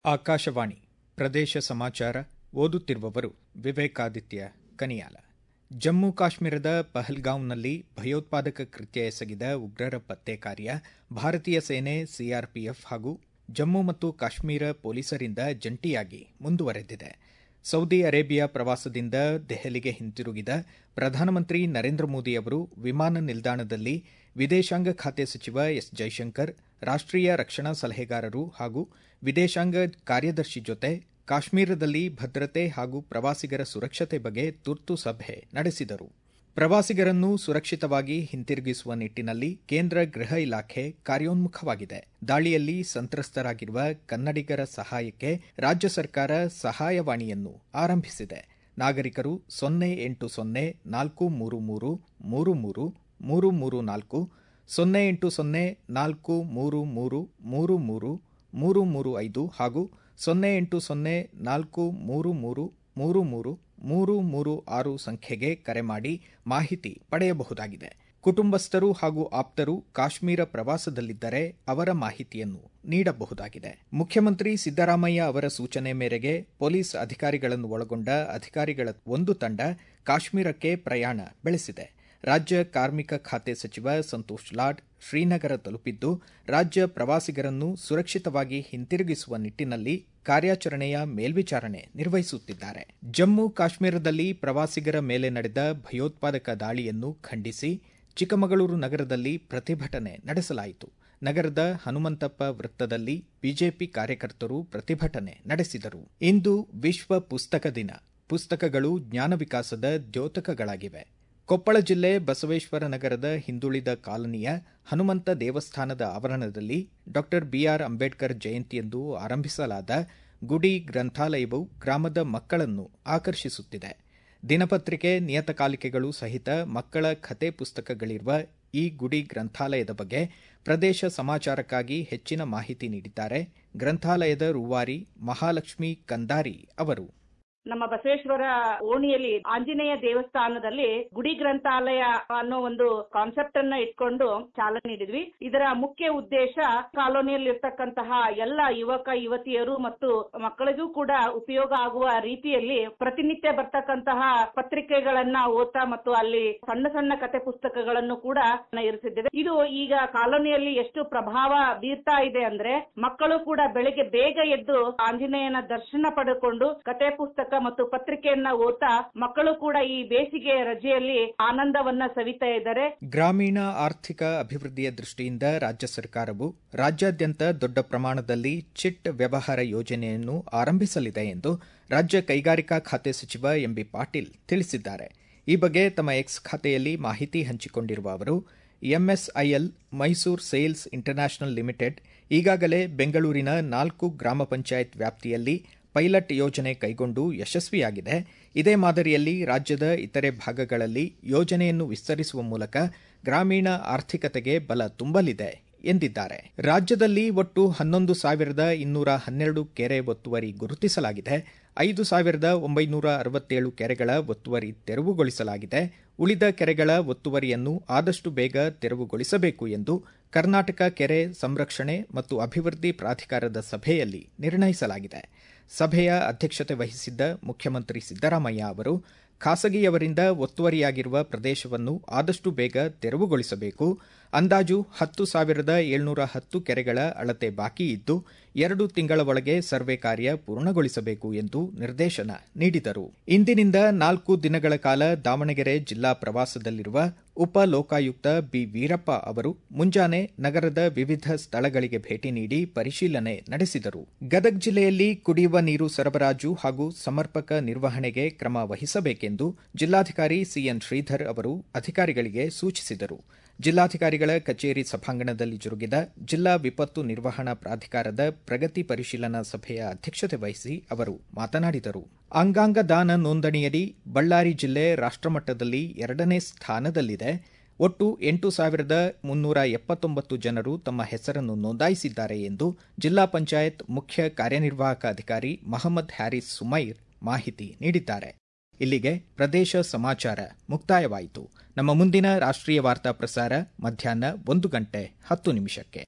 ಆಕಾಶವಾಣಿ ಪ್ರದೇಶ ಸಮಾಚಾರ ಓದುತ್ತಿರುವವರು ವಿವೇಕಾದಿತ್ಯ ಕನಿಯಾಲ ಜಮ್ಮು ಕಾಶ್ಮೀರದ ಪಹಲ್ಗಾಂವ್ನಲ್ಲಿ ಭಯೋತ್ಪಾದಕ ಕೃತ್ಯ ಎಸಗಿದ ಉಗ್ರರ ಪತ್ತೆ ಕಾರ್ಯ ಭಾರತೀಯ ಸೇನೆ ಸಿಆರ್ಪಿಎಫ್ ಹಾಗೂ ಜಮ್ಮು ಮತ್ತು ಕಾಶ್ಮೀರ ಪೊಲೀಸರಿಂದ ಜಂಟಿಯಾಗಿ ಮುಂದುವರೆದಿದೆ ಸೌದಿ ಅರೇಬಿಯಾ ಪ್ರವಾಸದಿಂದ ದೆಹಲಿಗೆ ಹಿಂತಿರುಗಿದ ಪ್ರಧಾನಮಂತ್ರಿ ನರೇಂದ್ರ ಮೋದಿ ಅವರು ವಿಮಾನ ನಿಲ್ದಾಣದಲ್ಲಿ ವಿದೇಶಾಂಗ ಖಾತೆ ಸಚಿವ ಎಸ್ ಜೈಶಂಕರ್ ರಾಷ್ಟೀಯ ರಕ್ಷಣಾ ಸಲಹೆಗಾರರು ಹಾಗೂ ವಿದೇಶಾಂಗ ಕಾರ್ಯದರ್ಶಿ ಜೊತೆ ಕಾಶ್ಮೀರದಲ್ಲಿ ಭದ್ರತೆ ಹಾಗೂ ಪ್ರವಾಸಿಗರ ಸುರಕ್ಷತೆ ಬಗ್ಗೆ ತುರ್ತು ಸಭೆ ನಡೆಸಿದರು ಪ್ರವಾಸಿಗರನ್ನು ಸುರಕ್ಷಿತವಾಗಿ ಹಿಂತಿರುಗಿಸುವ ನಿಟ್ಟಿನಲ್ಲಿ ಕೇಂದ್ರ ಗೃಹ ಇಲಾಖೆ ಕಾರ್ಯೋನ್ಮುಖವಾಗಿದೆ ದಾಳಿಯಲ್ಲಿ ಸಂತ್ರಸ್ತರಾಗಿರುವ ಕನ್ನಡಿಗರ ಸಹಾಯಕ್ಕೆ ರಾಜ್ಯ ಸರ್ಕಾರ ಸಹಾಯವಾಣಿಯನ್ನು ಆರಂಭಿಸಿದೆ ನಾಗರಿಕರು ಸೊನ್ನೆ ಎಂಟು ಸೊನ್ನೆ ನಾಲ್ಕು ಮೂರು ಮೂರು ಮೂರು ಮೂರು ಮೂರು ಮೂರು ನಾಲ್ಕು ಸೊನ್ನೆ ಎಂಟು ಸೊನ್ನೆ ನಾಲ್ಕು ಮೂರು ಮೂರು ಮೂರು ಮೂರು ಮೂರು ಮೂರು ಐದು ಹಾಗೂ ಸೊನ್ನೆ ಎಂಟು ಸೊನ್ನೆ ನಾಲ್ಕು ಮೂರು ಮೂರು ಮೂರು ಮೂರು ಮೂರು ಮೂರು ಆರು ಸಂಖ್ಯೆಗೆ ಕರೆ ಮಾಡಿ ಮಾಹಿತಿ ಪಡೆಯಬಹುದಾಗಿದೆ ಕುಟುಂಬಸ್ಥರು ಹಾಗೂ ಆಪ್ತರು ಕಾಶ್ಮೀರ ಪ್ರವಾಸದಲ್ಲಿದ್ದರೆ ಅವರ ಮಾಹಿತಿಯನ್ನು ನೀಡಬಹುದಾಗಿದೆ ಮುಖ್ಯಮಂತ್ರಿ ಸಿದ್ದರಾಮಯ್ಯ ಅವರ ಸೂಚನೆ ಮೇರೆಗೆ ಪೊಲೀಸ್ ಅಧಿಕಾರಿಗಳನ್ನು ಒಳಗೊಂಡ ಅಧಿಕಾರಿಗಳ ಒಂದು ತಂಡ ಕಾಶ್ಮೀರಕ್ಕೆ ಪ್ರಯಾಣ ಬೆಳೆಸಿದೆ ರಾಜ್ಯ ಕಾರ್ಮಿಕ ಖಾತೆ ಸಚಿವ ಸಂತೋಷ್ ಲಾಡ್ ಶ್ರೀನಗರ ತಲುಪಿದ್ದು ರಾಜ್ಯ ಪ್ರವಾಸಿಗರನ್ನು ಸುರಕ್ಷಿತವಾಗಿ ಹಿಂತಿರುಗಿಸುವ ನಿಟ್ಟಿನಲ್ಲಿ ಕಾರ್ಯಾಚರಣೆಯ ಮೇಲ್ವಿಚಾರಣೆ ನಿರ್ವಹಿಸುತ್ತಿದ್ದಾರೆ ಜಮ್ಮು ಕಾಶ್ಮೀರದಲ್ಲಿ ಪ್ರವಾಸಿಗರ ಮೇಲೆ ನಡೆದ ಭಯೋತ್ಪಾದಕ ದಾಳಿಯನ್ನು ಖಂಡಿಸಿ ಚಿಕ್ಕಮಗಳೂರು ನಗರದಲ್ಲಿ ಪ್ರತಿಭಟನೆ ನಡೆಸಲಾಯಿತು ನಗರದ ಹನುಮಂತಪ್ಪ ವೃತ್ತದಲ್ಲಿ ಬಿಜೆಪಿ ಕಾರ್ಯಕರ್ತರು ಪ್ರತಿಭಟನೆ ನಡೆಸಿದರು ಇಂದು ವಿಶ್ವ ಪುಸ್ತಕ ದಿನ ಪುಸ್ತಕಗಳು ಜ್ಞಾನ ವಿಕಾಸದ ದ್ಯೋತಕಗಳಾಗಿವೆ ಕೊಪ್ಪಳ ಜಿಲ್ಲೆ ಬಸವೇಶ್ವರ ನಗರದ ಹಿಂದುಳಿದ ಕಾಲನಿಯ ಹನುಮಂತ ದೇವಸ್ಥಾನದ ಆವರಣದಲ್ಲಿ ಡಾ ಬಿಆರ್ ಅಂಬೇಡ್ಕರ್ ಜಯಂತಿಯಂದು ಆರಂಭಿಸಲಾದ ಗುಡಿ ಗ್ರಂಥಾಲಯವು ಗ್ರಾಮದ ಮಕ್ಕಳನ್ನು ಆಕರ್ಷಿಸುತ್ತಿದೆ ದಿನಪತ್ರಿಕೆ ನಿಯತಕಾಲಿಕೆಗಳು ಸಹಿತ ಮಕ್ಕಳ ಕತೆ ಪುಸ್ತಕಗಳಿರುವ ಈ ಗುಡಿ ಗ್ರಂಥಾಲಯದ ಬಗ್ಗೆ ಪ್ರದೇಶ ಸಮಾಚಾರಕ್ಕಾಗಿ ಹೆಚ್ಚಿನ ಮಾಹಿತಿ ನೀಡಿದ್ದಾರೆ ಗ್ರಂಥಾಲಯದ ರೂವಾರಿ ಮಹಾಲಕ್ಷ್ಮಿ ಕಂದಾರಿ ಅವರು ನಮ್ಮ ಬಸವೇಶ್ವರ ಓಣಿಯಲ್ಲಿ ಆಂಜನೇಯ ದೇವಸ್ಥಾನದಲ್ಲಿ ಗುಡಿ ಗ್ರಂಥಾಲಯ ಅನ್ನೋ ಒಂದು ಕಾನ್ಸೆಪ್ಟ್ ಅನ್ನ ಇಟ್ಕೊಂಡು ಚಾಲನೆ ನೀಡಿದ್ವಿ ಇದರ ಮುಖ್ಯ ಉದ್ದೇಶ ಕಾಲೋನಿಯಲ್ಲಿ ಇರ್ತಕ್ಕಂತಹ ಎಲ್ಲ ಯುವಕ ಯುವತಿಯರು ಮತ್ತು ಮಕ್ಕಳಿಗೂ ಕೂಡ ಉಪಯೋಗ ಆಗುವ ರೀತಿಯಲ್ಲಿ ಪ್ರತಿನಿತ್ಯ ಬರ್ತಕ್ಕಂತಹ ಪತ್ರಿಕೆಗಳನ್ನ ಓದ್ತಾ ಮತ್ತು ಅಲ್ಲಿ ಸಣ್ಣ ಸಣ್ಣ ಕತೆ ಪುಸ್ತಕಗಳನ್ನು ಕೂಡ ಇರಿಸಿದ್ದೇವೆ ಇದು ಈಗ ಕಾಲೋನಿಯಲ್ಲಿ ಎಷ್ಟು ಪ್ರಭಾವ ಬೀರ್ತಾ ಇದೆ ಅಂದ್ರೆ ಮಕ್ಕಳು ಕೂಡ ಬೆಳಿಗ್ಗೆ ಬೇಗ ಎದ್ದು ಆಂಜನೇಯನ ದರ್ಶನ ಪಡೆದುಕೊಂಡು ಕತೆ ಪುಸ್ತಕ ಮತ್ತು ಪತ್ರಿಕೆಯನ್ನ ಓದ್ತಾ ಮಕ್ಕಳು ಕೂಡ ಈ ಬೇಸಿಗೆ ರಜೆಯಲ್ಲಿ ಆನಂದವನ್ನ ಸವಿತಾ ಇದ್ದಾರೆ ಗ್ರಾಮೀಣ ಆರ್ಥಿಕ ಅಭಿವೃದ್ಧಿಯ ದೃಷ್ಟಿಯಿಂದ ರಾಜ್ಯ ಸರ್ಕಾರವು ರಾಜ್ಯಾದ್ಯಂತ ದೊಡ್ಡ ಪ್ರಮಾಣದಲ್ಲಿ ಚಿಟ್ ವ್ಯವಹಾರ ಯೋಜನೆಯನ್ನು ಆರಂಭಿಸಲಿದೆ ಎಂದು ರಾಜ್ಯ ಕೈಗಾರಿಕಾ ಖಾತೆ ಸಚಿವ ಎಂಬಿ ಪಾಟೀಲ್ ತಿಳಿಸಿದ್ದಾರೆ ಈ ಬಗ್ಗೆ ತಮ್ಮ ಎಕ್ಸ್ ಖಾತೆಯಲ್ಲಿ ಮಾಹಿತಿ ಹಂಚಿಕೊಂಡಿರುವ ಅವರು MSIL Mysore sales international limited ಈಗಾಗಲೇ ಬೆಂಗಳೂರಿನ ನಾಲ್ಕು ಗ್ರಾಮ ಪಂಚಾಯತ್ ವ್ಯಾಪ್ತಿಯಲ್ಲಿ ಪೈಲಟ್ ಯೋಜನೆ ಕೈಗೊಂಡು ಯಶಸ್ವಿಯಾಗಿದೆ ಇದೇ ಮಾದರಿಯಲ್ಲಿ ರಾಜ್ಯದ ಇತರೆ ಭಾಗಗಳಲ್ಲಿ ಯೋಜನೆಯನ್ನು ವಿಸ್ತರಿಸುವ ಮೂಲಕ ಗ್ರಾಮೀಣ ಆರ್ಥಿಕತೆಗೆ ಬಲ ತುಂಬಲಿದೆ ಎಂದಿದ್ದಾರೆ ರಾಜ್ಯದಲ್ಲಿ ಒಟ್ಟು ಹನ್ನೊಂದು ಸಾವಿರದ ಇನ್ನೂರ ಹನ್ನೆರಡು ಕೆರೆ ಒತ್ತುವರಿ ಗುರುತಿಸಲಾಗಿದೆ ಐದು ಸಾವಿರದ ಒಂಬೈನೂರ ಅರವತ್ತೇಳು ಕೆರೆಗಳ ಒತ್ತುವರಿ ತೆರವುಗೊಳಿಸಲಾಗಿದೆ ಉಳಿದ ಕೆರೆಗಳ ಒತ್ತುವರಿಯನ್ನು ಆದಷ್ಟು ಬೇಗ ತೆರವುಗೊಳಿಸಬೇಕು ಎಂದು ಕರ್ನಾಟಕ ಕೆರೆ ಸಂರಕ್ಷಣೆ ಮತ್ತು ಅಭಿವೃದ್ಧಿ ಪ್ರಾಧಿಕಾರದ ಸಭೆಯಲ್ಲಿ ನಿರ್ಣಯಿಸಲಾಗಿದೆ ಸಭೆಯ ಅಧ್ಯಕ್ಷತೆ ವಹಿಸಿದ್ದ ಮುಖ್ಯಮಂತ್ರಿ ಸಿದ್ದರಾಮಯ್ಯ ಅವರು ಖಾಸಗಿಯವರಿಂದ ಒತ್ತುವರಿಯಾಗಿರುವ ಪ್ರದೇಶವನ್ನು ಆದಷ್ಟು ಬೇಗ ತೆರವುಗೊಳಿಸಬೇಕು ಅಂದಾಜು ಹತ್ತು ಸಾವಿರದ ಏಳ್ನೂರ ಹತ್ತು ಕೆರೆಗಳ ಅಳತೆ ಬಾಕಿ ಇದ್ದು ಎರಡು ತಿಂಗಳ ಒಳಗೆ ಸರ್ವೆ ಕಾರ್ಯ ಪೂರ್ಣಗೊಳಿಸಬೇಕು ಎಂದು ನಿರ್ದೇಶನ ನೀಡಿದರು ಇಂದಿನಿಂದ ನಾಲ್ಕು ದಿನಗಳ ಕಾಲ ದಾವಣಗೆರೆ ಜಿಲ್ಲಾ ಪ್ರವಾಸದಲ್ಲಿರುವ ಉಪ ಲೋಕಾಯುಕ್ತ ಬಿ ವೀರಪ್ಪ ಅವರು ಮುಂಜಾನೆ ನಗರದ ವಿವಿಧ ಸ್ಥಳಗಳಿಗೆ ಭೇಟಿ ನೀಡಿ ಪರಿಶೀಲನೆ ನಡೆಸಿದರು ಗದಗ ಜಿಲ್ಲೆಯಲ್ಲಿ ಕುಡಿಯುವ ನೀರು ಸರಬರಾಜು ಹಾಗೂ ಸಮರ್ಪಕ ನಿರ್ವಹಣೆಗೆ ಕ್ರಮ ವಹಿಸಬೇಕೆಂದು ಜಿಲ್ಲಾಧಿಕಾರಿ ಸಿಎನ್ ಶ್ರೀಧರ್ ಅವರು ಅಧಿಕಾರಿಗಳಿಗೆ ಸೂಚಿಸಿದರು ಜಿಲ್ಲಾಧಿಕಾರಿಗಳ ಕಚೇರಿ ಸಭಾಂಗಣದಲ್ಲಿ ಜರುಗಿದ ಜಿಲ್ಲಾ ವಿಪತ್ತು ನಿರ್ವಹಣಾ ಪ್ರಾಧಿಕಾರದ ಪ್ರಗತಿ ಪರಿಶೀಲನಾ ಸಭೆಯ ಅಧ್ಯಕ್ಷತೆ ವಹಿಸಿ ಅವರು ಮಾತನಾಡಿದರು ಅಂಗಾಂಗ ದಾನ ನೋಂದಣಿಯಡಿ ಬಳ್ಳಾರಿ ಜಿಲ್ಲೆ ರಾಷ್ಟಮಟ್ಟದಲ್ಲಿ ಎರಡನೇ ಸ್ಥಾನದಲ್ಲಿದೆ ಒಟ್ಟು ಎಂಟು ಸಾವಿರದ ಮುನ್ನೂರ ಎಪ್ಪತ್ತೊಂಬತ್ತು ಜನರು ತಮ್ಮ ಹೆಸರನ್ನು ನೋಂದಾಯಿಸಿದ್ದಾರೆ ಎಂದು ಜಿಲ್ಲಾ ಪಂಚಾಯತ್ ಮುಖ್ಯ ಕಾರ್ಯನಿರ್ವಾಹಕ ಅಧಿಕಾರಿ ಮಹಮ್ಮದ್ ಹ್ಯಾರಿಸ್ ಸುಮೈರ್ ಮಾಹಿತಿ ನೀಡಿದ್ದಾರೆ ಇಲ್ಲಿಗೆ ಪ್ರದೇಶ ಸಮಾಚಾರ ಮುಕ್ತಾಯವಾಯಿತು ನಮ್ಮ ಮುಂದಿನ ರಾಷ್ಟ್ರೀಯ ವಾರ್ತಾ ಪ್ರಸಾರ ಮಧ್ಯಾಹ್ನ ಒಂದು ಗಂಟೆ ಹತ್ತು ನಿಮಿಷಕ್ಕೆ